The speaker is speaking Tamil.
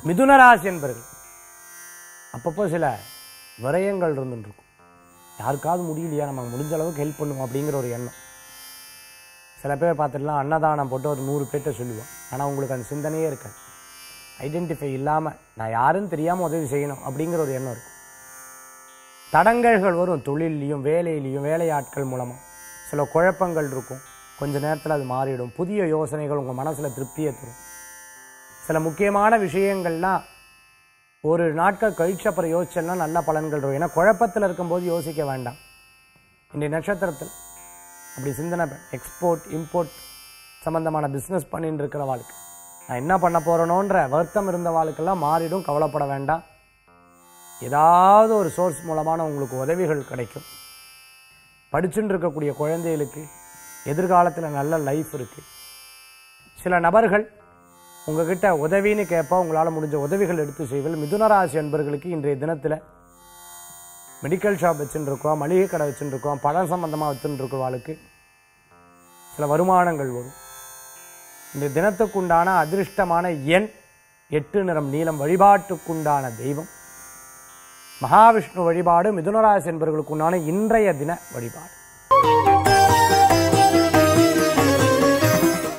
மிதுன ராசி என்பர்கள் அப்பப்போ சில விரயங்கள் இருந்துட்டு இருக்கும் யாருக்காவது முடியலையா நம்ம முடிஞ்ச அளவுக்கு ஹெல்ப் பண்ணுவோம் அப்படிங்கிற ஒரு எண்ணம் சில பேர் பார்த்துட்டுலாம் அன்னதானம் போட்டு ஒரு நூறு பேர்ட்ட சொல்லுவோம் ஆனால் உங்களுக்கு அந்த சிந்தனையே இருக்காது ஐடென்டிஃபை இல்லாமல் நான் யாருன்னு தெரியாமல் உதவி செய்யணும் அப்படிங்கிற ஒரு எண்ணம் இருக்கும் தடங்கல்கள் வரும் தொழில்லையும் வேலையிலையும் வேலையாட்கள் மூலமாக சில குழப்பங்கள் இருக்கும் கொஞ்ச நேரத்தில் அது மாறிடும் புதிய யோசனைகள் உங்கள் மனசில் திருப்தியை தரும் சில முக்கியமான விஷயங்கள்லாம் ஒரு நாட்கள் கழிச்சு அப்புறம் யோசிச்சோம்னா நல்ல பலன்கள் இருக்கும் ஏன்னா குழப்பத்தில் இருக்கும்போது யோசிக்க வேண்டாம் இன்றைய நட்சத்திரத்தில் அப்படி சிந்தனை எக்ஸ்போர்ட் இம்போர்ட் சம்பந்தமான பிஸ்னஸ் பண்ணிட்டு இருக்கிற வாழ்க்கை நான் என்ன பண்ண போறேனோன்ற வருத்தம் இருந்த வாழ்க்கெல்லாம் மாறிடும் கவலைப்பட வேண்டாம் ஏதாவது ஒரு சோர்ஸ் மூலமான உங்களுக்கு உதவிகள் கிடைக்கும் படிச்சுட்டு இருக்கக்கூடிய குழந்தைகளுக்கு எதிர்காலத்தில் நல்ல லைஃப் இருக்கு சில நபர்கள் உங்ககிட்ட உதவின்னு கேட்பா உங்களால் முடிஞ்ச உதவிகள் எடுத்து செய்வீர்கள் மிதுனராசி அன்பர்களுக்கு இன்றைய தினத்தில் மெடிக்கல் ஷாப் வச்சுட்டு இருக்கோம் மளிகை கடை வச்சுட்டு இருக்கோம் பழம் சம்பந்தமாக வச்சுட்டு இருக்கிறவாளுக்கு சில வருமானங்கள் வரும் இந்த தினத்துக்குண்டான அதிர்ஷ்டமான எண் எட்டு நிறம் நீளம் வழிபாட்டுக்குண்டான தெய்வம் மகாவிஷ்ணு வழிபாடு மிதுனராசி என்பவர்களுக்குண்டான இன்றைய தின வழிபாடு